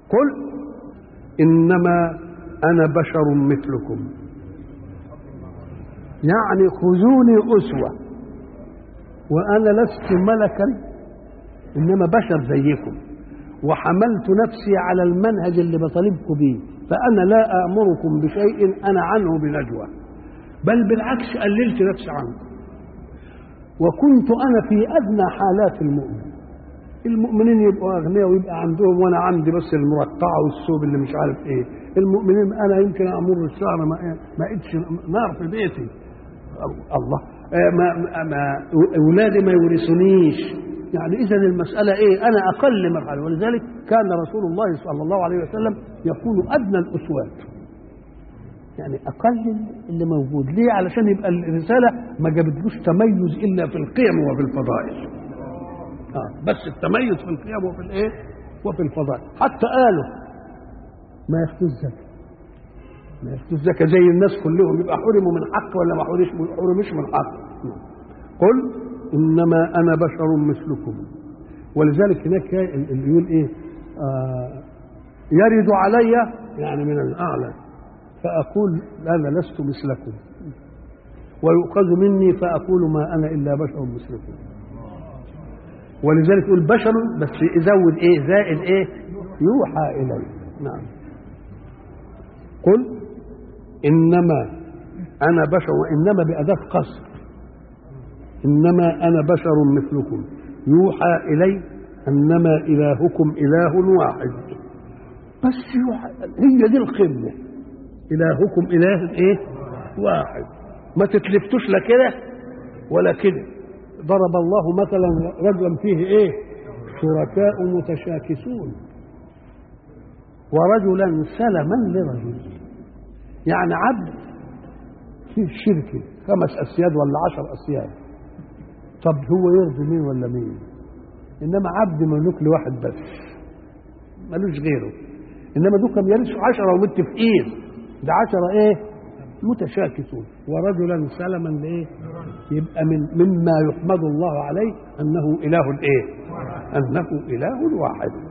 قل إنما أنا بشر مثلكم يعني خذوني أسوة وأنا لست ملكا إنما بشر زيكم وحملت نفسي على المنهج اللي بطالبكم به فأنا لا آمركم بشيء أنا عنه بنجوى بل بالعكس قللت نفسي عنكم وكنت أنا في أدنى حالات المؤمن المؤمنين يبقوا أغنياء ويبقى عندهم وأنا عندي بس المرقعة والثوب اللي مش عارف إيه المؤمنين أنا يمكن أمر الشهر ما ما إيدش نار في بيتي الله ما ما أولادي ما يورثونيش يعني اذا المساله ايه انا اقل مرحله ولذلك كان رسول الله صلى الله عليه وسلم يقول ادنى الاسوات يعني اقل اللي موجود ليه علشان يبقى الرساله ما جابتلوش تميز الا في القيم وفي الفضائل آه بس التميز في القيم وفي الايه وفي الفضائل حتى قالوا ما ياخدوش زكاه ما ياخدوش زكاه زي الناس كلهم يبقى حرموا من حق ولا ما حرمش من حق قل انما انا بشر مثلكم ولذلك هناك اللي يقول ايه آه يرد علي يعني من الاعلى فاقول انا لست مثلكم ويؤخذ مني فاقول ما انا الا بشر مثلكم ولذلك يقول بشر بس يزود ايه زائد ايه يوحى الي نعم قل انما انا بشر وانما باداه قصر انما انا بشر مثلكم يوحى الي انما الهكم اله واحد بس يوحى هي دي القمه الهكم اله ايه واحد ما تتلفتوش لا كده ولا كده ضرب الله مثلا رجلا فيه ايه شركاء متشاكسون ورجلا سلما لرجل يعني عبد في شركه خمس اسياد ولا عشر اسياد طب هو يرضي مين ولا مين انما عبد مملوك لواحد بس ملوش غيره انما دول كم يرثوا عشرة ومتفقين ده عشرة ايه متشاكسون ورجلا سلما لايه يبقى من مما يحمد الله عليه انه اله ايه انه اله واحد